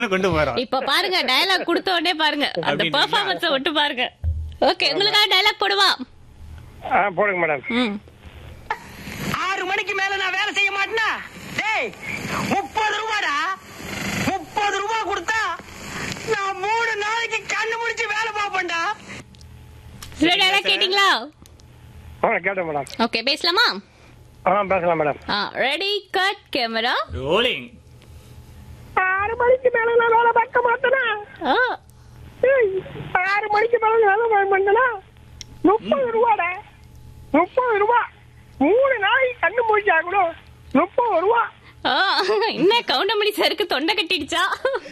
கொண்டு போறோம் இப்ப பாருங்க டயலாக் கொடுத்த உடனே பாருங்க அந்த அப்படின்றீங்களா? பெர்ஃபார்மன்ஸ விட்டு பாருங்க ஓகே உங்களுக்காக டயலாக் போடுவா ஆ போடுங்க மேடம் ம் ஆறு மணிக்கு மேல நான் வேலை செய்ய மாட்டேனா டேய் முப்பது ரூபாடா முப்பது ரூபா கொடுத்தா நான் மூணு நாளைக்கு கண்ணு முடிச்சு வேலை பார்ப்பேன்டா டயலாக் கேட்டிங்களா ஆ கேட்டேன் மேடம் ஓகே பேசலாமா ஆ பேசலாம் மேடம் ஆ ரெடி கட் கேமரா ரோலிங் ஆறு மணிக்கு மேல நான் வேலை பார்க்க மாட்டேனா ஆ ஏய், ஆறு மணிக்கு மேல வேலை பார்க்க மாட்டேனா முப்பது ரூபாடா முப்பது ரூபா மூணு நாளைக்கு கண்ணு முடிச்சா கூட முப்பது ரூபா ஆ, என்ன கவுண்டமணி சாருக்கு தொண்டை கட்டிடுச்சா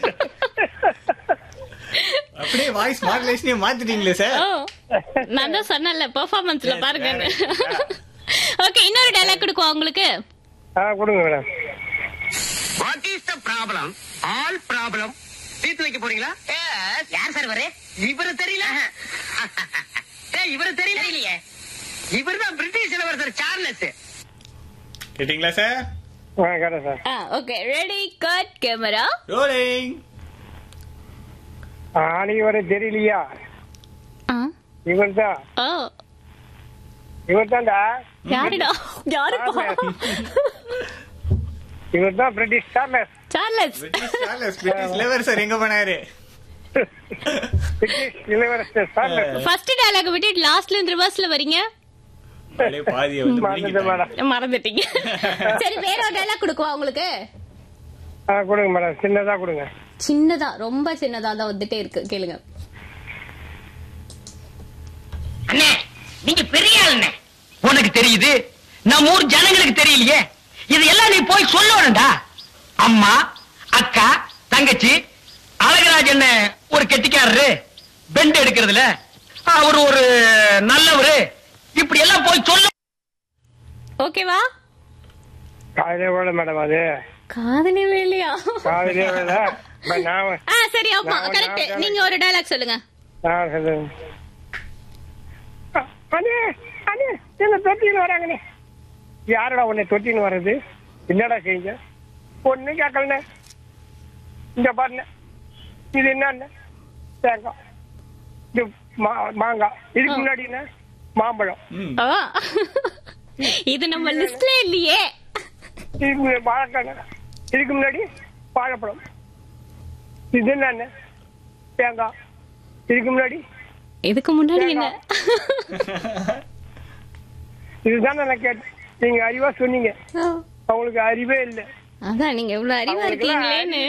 அப்படியே வாய்ஸ் மாடுலேஷனே மாத்திட்டீங்களே சார் ஓ, நான் தான் சொன்னேன்ல பெர்ஃபார்மன்ஸ்ல Yes, பாருங்க correct. ஓகே இன்னொரு டயலாக் கொடுக்குவா உங்களுக்கு ஆ கொடுங்க madam what is the problem all problem தீர்த்து வைக்க போறீங்களா யார் சார் இவரு இவரு தெரியல ஏய் இவரு தெரியல இல்லையே இவர் தான் பிரிட்டிஷ் இளவரசர் சார்லஸ் கேட்டீங்களா சார் ஆ கேட்டேன் சார் ஆ okay ready cut camera rolling ஆணி வர தெரியலையா ஆ இவர் தான் ஓ இவர் தான்டா யாருடா யாருப்பா இவர் தான் British Charles Charles British Charles British இளவரசர் சார் எங்க போனாரு பிரிட்டிஷ் இளவரசர் சார்லஸ் ஃபர்ஸ்ட் டயலாக் விட்டு லாஸ்ட்ல இருந்து ரிவர்ஸ்ல வரீங்க அப்படியே பாதியை வந்து மறந்துட்டேன் பிடிங்கிட்டாங்க. மேடம் மறந்துட்டீங்க சரி வேற ஒரு டயலாக் கொடுக்குவா உங்களுக்கு ஆ கொடுங்க மேடம் சின்னதா கொடுங்க சின்னதா ரொம்ப சின்னதா தான் வந்துட்டே இருக்கு கேளுங்க அண்ணே நீங்க பெரிய ஆளுண்ணே உனக்கு தெரியுது நம்ம ஊர் ஜனங்களுக்கு தெரியலையே இதெல்லாம் நீ போய் சொல்லணும்டா அம்மா அக்கா தங்கச்சி அழகராஜ் என்ன ஒரு கெட்டிக்காரரு பெண்ட் எடுக்கிறதுல அவர் ஒரு நல்லவரு இப்படி எல்லாம் போய் சொல்ல ஓகேவா காதலே வேலை மேடம் அது காதலி வேலையா காதலே வேலை இப்ப நான் ஆ சரி ஆமா நான் கரெக்ட் நான் நீங்க ஒரு டயலாக் சொல்லுங்க நான் சொல்லுங்க அண்ணே அண்ணே என்ன தொட்டின்னு வராங்கண்ணே யாரடா உன்னை தொட்டின்னு வர்றது என்னடா செய்யுங்க ஒண்ணு கேட்கலண்ணே இந்த பாருண்ணே இது என்னண்ணே தேங்காய் இது மா- மாங்காய் இதுக்கு முன்னாடி என்ன மாம்பழம் ம். ஆ. இது நம்ம லிஸ்ட்ல இல்லையே இதுக்கு முன்னாடி வாழைக்காய் இதுக்கு முன்னாடி வாழைப்பழம் இது என்னண்ணே தேங்காய் இதுக்கு முன்னாடி இதுக்கு முன்னாடி என்ன இதுதான் நான் கேட்டேன் நீங்க அறிவா சொன்னீங்க ஆ. அவங்களுக்கு அறிவே இல்லை அதான் நீங்க எவ்வளவு அறிவா இருக்கீங்களேன்னு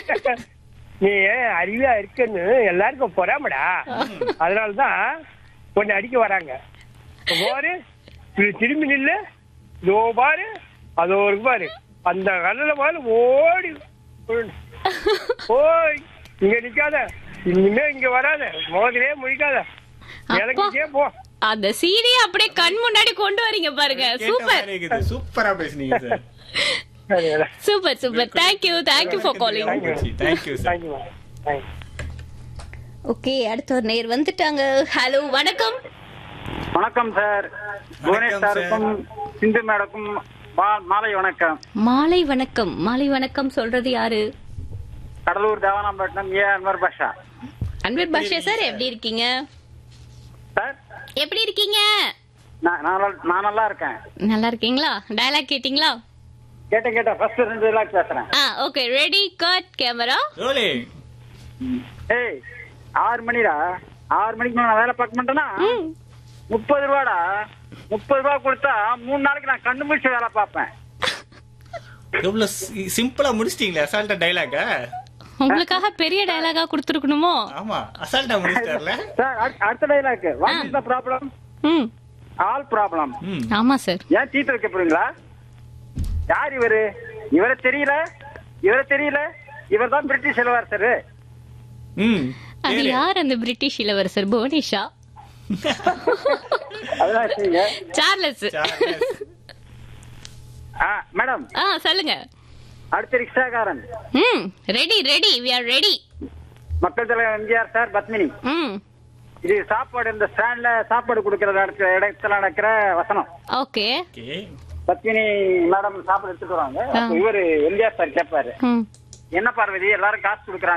நீ அறிவா இருக்குன்னு எல்லாருக்கும் பொறாமடா அதனாலதான் உன்னை அடிக்க வராங்க இப்ப பாரு இது திரும்பி நில்லு இதோ பாரு அதோ இருக்கு பாரு அந்த கடல பாரு ஓடி விழு. ஓய் இங்க நிக்காத இனிமே இங்க வராத மோதிலே முழிக்காத இறங்கிட்டே போ அந்த சீடியை அப்படியே கண் முன்னாடி கொண்டு வரீங்க பாருங்க கேட்ட சூப்பர் மாதிரி இருக்குது. சூப்பரா பேசுனீங்க சார் சரி super super thank you thank you for calling thank you sir thank you thank you okay அடுத்த ஒரு நேர் வந்துட்டாங்க ஹலோ வணக்கம் வணக்கம் சார் புவனேஷ் சார். சாருக்கும் சிந்து மேடக்கும் மா- மாலை வணக்கம் மாலை வணக்கம் மாலை வணக்கம் சொல்றது யாரு கடலூர் தேவனாம்பட்டினம் ஏ அன்வர் பாஷா அன்வர் பாஷா சார் எப்படி இருக்கீங்க சார் எப்படி இருக்கீங்க நான் நான் நல்லா- நான் நல்லா இருக்கேன் நல்லா இருக்கீங்களா டயலாக் கேட்டிங்களா கேட்டேன் கேட்டேன் ஃபர்ஸ்ட் ரெண்டு ரிலாக்ஸ் பேசுறேன் ஆ okay ready cut camera rolling ஏய் ஆறு மணிடா ஆறு மணிக்கு மேல நான் வேலை பார்க்க மாட்டேனா முப்பது ரூபாடா முப்பது ரூபா கொடுத்தா மூணு நாளைக்கு நான் கண்ணு முடிச்சு வேலை பார்ப்பேன் எவ்வளவு சி- சிம்பிளா முடிச்சிட்டீங்களே அசால்ட்டா டைலாக உங்களுக்காக பெரிய டயலாகா கொடுத்துருக்கணுமோ ஆமா அசால்ட்டா முடிச்சிட்டார்ல சார் அடுத்த- அடுத்த dialogue what is the problem hmm all problem hmm ஆமா சார் ஏன் தீர்த்து வைக்க போறீங்களா யார் இவரு இவரை தெரியல இவரை தெரியல இவர் தான் பிரிட்டிஷ் இளவரசர் ம் அது பேரு? யார் அந்த பிரிட்டிஷ் இளவரசர் புவனேஷா அதெல்லாம் செய்யுங்க சார்லஸ் சார்லஸ். ஆ, மேடம் ஆ சொல்லுங்க அடுத்த ரிக்ஷாக்காரன் ம் ready ready we are ready மக்கள் தலைவர் எம்ஜிஆர் சார் பத்மினி ம் இது சாப்பாடு இந்த ஸ்டாண்ட்ல சாப்பாடு கொடுக்கற இடத்துல இடத்துல நடக்கிற வசனம் ஓகே ஓகே பத்மினி மேடம் சாப்பாடு எடுத்துட்டு வராங்க அப்ப இவரு எம்ஜிஆர் சார் கேட்பாரு ம் என்ன பார்வதி எல்லாரும் காசு கொடுக்குறாங்க